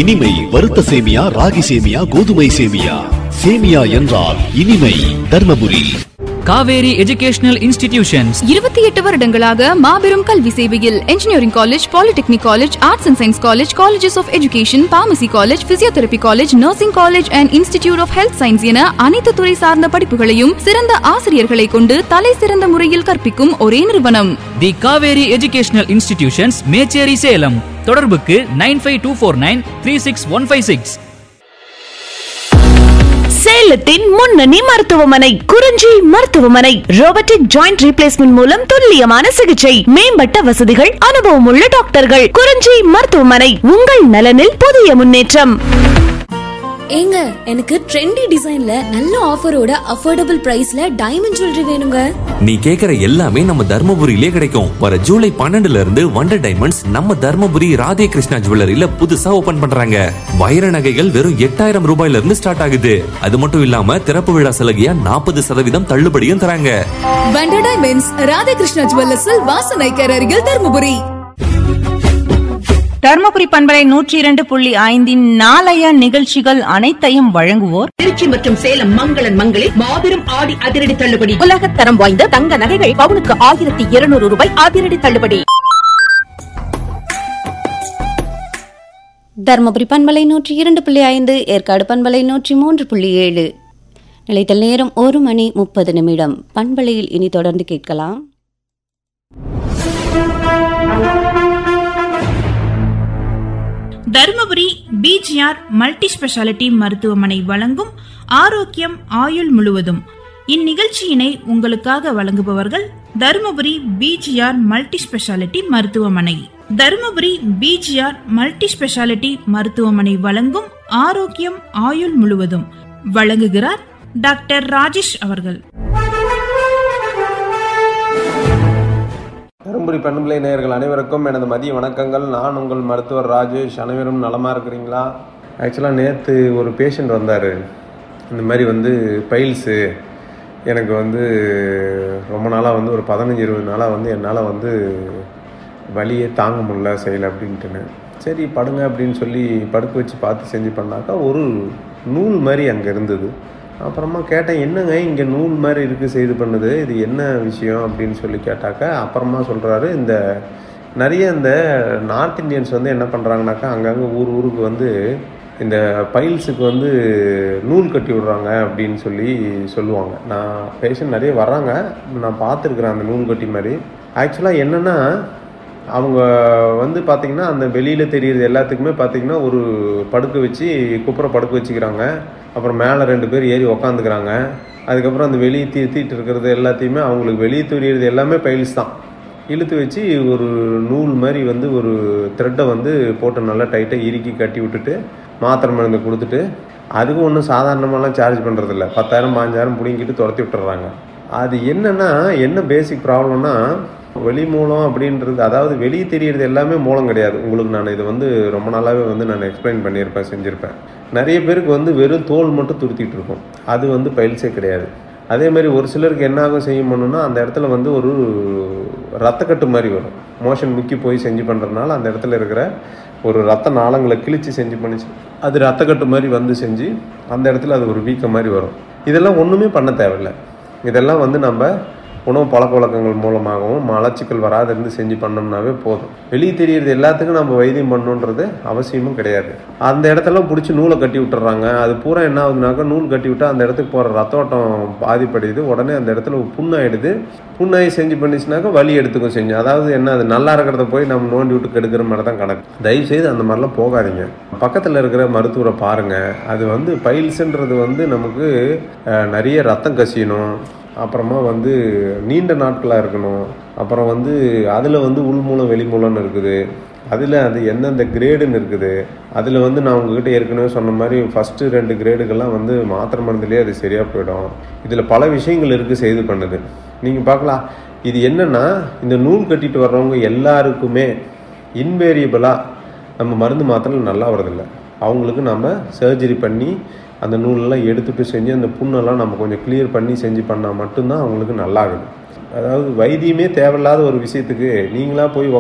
இனிமை வறுத்த சேமியா ராகி சேமியா கோதுமை சேமியா சேமியா என்றால் இனிமை தர்மபுரி காவேரி எஜுகேஷனல் இன்ஸ்டிடியூஷன்ஸ் இருபத்தி எட்டு வருடங்களாக மாபெரும் கல்வி சேவையில் engineering college polytechnic college arts and science college colleges of education pharmacy college physiotherapy college nursing college and institute of health science என அனைத்து துறை சார்ந்த படிப்புகளையும் சிறந்த ஆசிரியர்களை கொண்டு தலை சிறந்த முறையில் கற்பிக்கும் ஒரே நிறுவனம் the Kaveri educational institutions Mecheri Salem தொடர்புக்கு nine five two four nine three six one five six சேலத்தின் முன்னணி மருத்துவமனை குறிஞ்சி மருத்துவமனை ரோபோட்டிக் ஜாயிண்ட் ரீப்ளேஸ்மெண்ட் மூலம் துல்லியமான சிகிச்சை மேம்பட்ட வசதிகள் அனுபவமுள்ள டாக்டர்கள் குறிஞ்சி மருத்துவமனை உங்கள் நலனில் புதிய முன்னேற்றம் ஏங்க எனக்கு ட்ரெண்டி டிசைன்ல நல்ல ஆஃபரோட அஃபோர்டபுள் பிரைஸ்ல டைமண்ட் ஜுவல்லரி வேணுங்க நீ கேக்குற எல்லாமே நம்ம தர்மபுரியிலே கிடைக்கும் வர ஜூலை பன்னெண்டுல இருந்து வண்டர் டைமண்ட்ஸ் நம்ம தர்மபுரி ராதே கிருஷ்ணா ஜுவல்லரியில புதுசா ஓபன் பண்றாங்க வைர நகைகள் வெறும் எட்டாயிரம் ரூபாயில இருந்து ஸ்டார்ட் ஆகுது அது மட்டும் இல்லாம திறப்பு விழா சலுகையா நாற்பது சதவீதம் தள்ளுபடியும் தராங்க வண்டர் டைமண்ட்ஸ் ராதாகிருஷ்ணா ஜுவல்லர்ஸில் வாசனைக்கர் அருகில் தருமபுரி தர்மபுரி பண்பலை நூற்றி இரண்டு புள்ளி ஐந்தின் நாளைய நிகழ்ச்சிகள் அனைத்தையும் வழங்குவோர் திருச்சி மற்றும் சேலம் மங்களன் மங்களில் மாபெரும் ஆடி அதிரடி தள்ளுபடி உலகத் தரம் வாய்ந்த தங்க நகைகள் பவுனுக்கு ஆயிரத்தி இருநூறு ரூபாய் அதிரடி தள்ளுபடி தர்மபுரி பண்பலை நூற்றி இரண்டு புள்ளி ஐந்து ஏற்காடு பண்பலை நூற்றி மூன்று புள்ளி ஏழு நிலைத்தல் நேரம் ஒரு மணி முப்பது நிமிடம் பண்பலையில் இனி தொடர்ந்து கேட்கலாம் தருமபுரி பிஜிஆர் மல்டி ஸ்பெஷாலிட்டி மருத்துவமனை வழங்கும் ஆரோக்கியம் ஆயுள் முழுவதும் இந்நிகழ்ச்சியினை உங்களுக்காக வழங்குபவர்கள் தருமபுரி பிஜிஆர் மல்டி ஸ்பெஷாலிட்டி மருத்துவமனை தருமபுரி பிஜிஆர் மல்டி ஸ்பெஷாலிட்டி மருத்துவமனை வழங்கும் ஆரோக்கியம் ஆயுள் முழுவதும் வழங்குகிறார் டாக்டர் ராஜேஷ் அவர்கள் தருமபுரி பண்புலை நேயர்கள் அனைவருக்கும் எனது மதிய வணக்கங்கள் நான் உங்கள் மருத்துவர் ராஜேஷ் அனைவரும் நலமாக இருக்கிறீங்களா ஆக்சுவலாக நேற்று ஒரு பேஷண்ட் வந்தார் இந்த மாதிரி வந்து பைல்ஸு எனக்கு வந்து ரொம்ப நாளாக வந்து ஒரு பதினஞ்சு இருபது நாளாக வந்து என்னால் வந்து வலியே தாங்க முடியல செய்யலை அப்படின்ட்டுன்னு சரி படுங்க அப்படின்னு சொல்லி படுக்க வச்சு பார்த்து செஞ்சு பண்ணாக்கா ஒரு நூல் மாதிரி அங்கே இருந்தது அப்புறமா கேட்டேன் என்னங்க இங்கே நூல் மாதிரி இருக்குது செய்து பண்ணுது இது என்ன விஷயம் அப்படின்னு சொல்லி கேட்டாக்கா அப்புறமா சொல்கிறாரு இந்த நிறைய இந்த நார்த் இந்தியன்ஸ் வந்து என்ன பண்ணுறாங்கனாக்கா அங்கங்கே ஊர் ஊருக்கு வந்து இந்த பைல்ஸுக்கு வந்து நூல் கட்டி விடுறாங்க அப்படின்னு சொல்லி சொல்லுவாங்க நான் பேஷண்ட் நிறைய வர்றாங்க நான் பார்த்துருக்குறேன் அந்த நூல் கட்டி மாதிரி ஆக்சுவலாக என்னென்னா அவங்க வந்து பார்த்திங்கன்னா அந்த வெளியில் தெரியுறது எல்லாத்துக்குமே பார்த்திங்கன்னா ஒரு படுக்க வச்சு குப்புற படுக்க வச்சுக்கிறாங்க அப்புறம் மேலே ரெண்டு பேர் ஏறி உக்காந்துக்கிறாங்க அதுக்கப்புறம் அந்த வெளியே தீர்த்திட்டு இருக்கிறது எல்லாத்தையுமே அவங்களுக்கு வெளியே தெரியறது எல்லாமே பைல்ஸ் தான் இழுத்து வச்சு ஒரு நூல் மாதிரி வந்து ஒரு த்ரெட்டை வந்து போட்டு நல்லா டைட்டாக இறுக்கி கட்டி விட்டுட்டு மாத்திரை மருந்து கொடுத்துட்டு அதுக்கும் ஒன்றும் சாதாரணமாலாம் சார்ஜ் பண்ணுறதில்ல பத்தாயிரம் பாஞ்சாயிரம் பிடிங்கிட்டு துரத்தி விட்டுறாங்க அது என்னென்னா என்ன பேசிக் ப்ராப்ளம்னா வெளி மூலம் அப்படின்றது அதாவது வெளியே தெரியறது எல்லாமே மூலம் கிடையாது உங்களுக்கு நான் இது வந்து ரொம்ப நாளாகவே வந்து நான் எக்ஸ்பிளைன் பண்ணியிருப்பேன் செஞ்சுருப்பேன் நிறைய பேருக்கு வந்து வெறும் தோல் மட்டும் துருத்திட்டு இருக்கும் அது வந்து பயில்ஸே கிடையாது அதே மாதிரி ஒரு சிலருக்கு என்ன ஆகும் செய்யும் பண்ணுன்னா அந்த இடத்துல வந்து ஒரு ரத்தக்கட்டு மாதிரி வரும் மோஷன் முக்கி போய் செஞ்சு பண்ணுறதுனால அந்த இடத்துல இருக்கிற ஒரு ரத்த நாளங்களை கிழிச்சு செஞ்சு பண்ணிச்சு அது ரத்தக்கட்டு மாதிரி வந்து செஞ்சு அந்த இடத்துல அது ஒரு வீக்கம் மாதிரி வரும் இதெல்லாம் ஒன்றுமே பண்ண தேவையில்லை இதெல்லாம் வந்து நம்ம உணவு பழக்க வழக்கங்கள் மூலமாகவும் மலச்சிக்கல் வராது இருந்து செஞ்சு பண்ணோம்னாவே போதும் வெளியே தெரியறது எல்லாத்துக்கும் நம்ம வைத்தியம் பண்ணணுன்றது அவசியமும் கிடையாது அந்த இடத்தெல்லாம் பிடிச்சி நூலை கட்டி விட்டுறாங்க அது பூரா என்ன ஆகுதுனாக்கா நூல் கட்டி விட்டா அந்த இடத்துக்கு போகிற ரத்த ஓட்டம் பாதிப்படையுது உடனே அந்த இடத்துல புண்ணாயிடுது புண்ணாகி செஞ்சு பண்ணிச்சுனாக்கா வலி எடுத்துக்கும் செஞ்சு அதாவது என்ன அது நல்லா இருக்கிறத போய் நம்ம நோண்டி விட்டு கெடுக்கிற மாதிரி தான் கணக்கு தயவு செய்து அந்த மாதிரிலாம் போகாதீங்க பக்கத்தில் இருக்கிற மருத்துவரை பாருங்க அது வந்து பைல்ஸுன்றது வந்து நமக்கு அஹ், நிறைய ரத்தம் கசியணும் அப்புறமா வந்து நீண்ட நாட்களாக இருக்கணும் அப்புறம் வந்து அதில் வந்து உள்மூலம் வெளிமூலம்னு இருக்குது அதில் அது எந்தெந்த கிரேடுன்னு இருக்குது அதில் வந்து நான் உங்ககிட்ட ஏற்கனவே சொன்ன மாதிரி ஃபஸ்ட்டு ரெண்டு கிரேடுக்கெல்லாம் வந்து மாத்திரை மருந்துலேயே அது சரியாக போயிடும் இதில் பல விஷயங்கள் இருக்குது செய்து பண்ணுது நீங்கள் பார்க்கலாம் இது என்னென்னா இந்த நூல் கட்டிட்டு வர்றவங்க எல்லாருக்குமே இன்வேரியபிளாக நம்ம மருந்து மாத்திரை நல்லா வரதில்லை அவங்களுக்கு நம்ம சர்ஜரி பண்ணி அந்த நூலெல்லாம் எடுத்துட்டு செஞ்சு அந்த புண்ணெல்லாம் நம்ம கொஞ்சம் கிளியர் பண்ணி செஞ்சு பண்ணால் மட்டும்தான் அவங்களுக்கு நல்லாகுது அதாவது வைத்தியமே தேவையில்லாத ஒரு விஷயத்துக்கு நீங்களா போய்